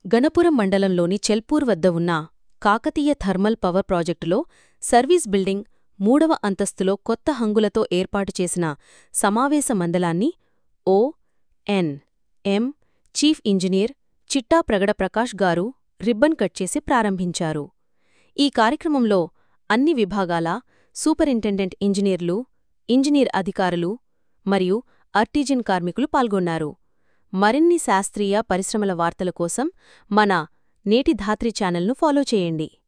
గణపురం మండలంలోని చెల్పూర్ వద్ద ఉన్న కాకతీయ థర్మల్ పవర్ ప్రాజెక్టులో సర్వీస్ బిల్డింగ్ మూడవ అంతస్తులో కొత్త హంగులతో ఏర్పాటు చేసిన సమావేశ మండలాన్ని ఓ ఎన్ ఎం చీఫ్ ఇంజనీర్ చిట్టా ప్రగడ ప్రకాష్ గారు రిబ్బన్ కట్ చేసి ప్రారంభించారు ఈ కార్యక్రమంలో అన్ని విభాగాల సూపరింటెండెంట్ ఇంజనీర్లు ఇంజనీర్ అధికారులు మరియు అర్టిజన్ కార్మికులు పాల్గొన్నారు మరిన్ని శాస్త్రీయ పరిశ్రమల వార్తల కోసం మన నేటి ధాత్రి ఛానల్ను ఫాలో చేయండి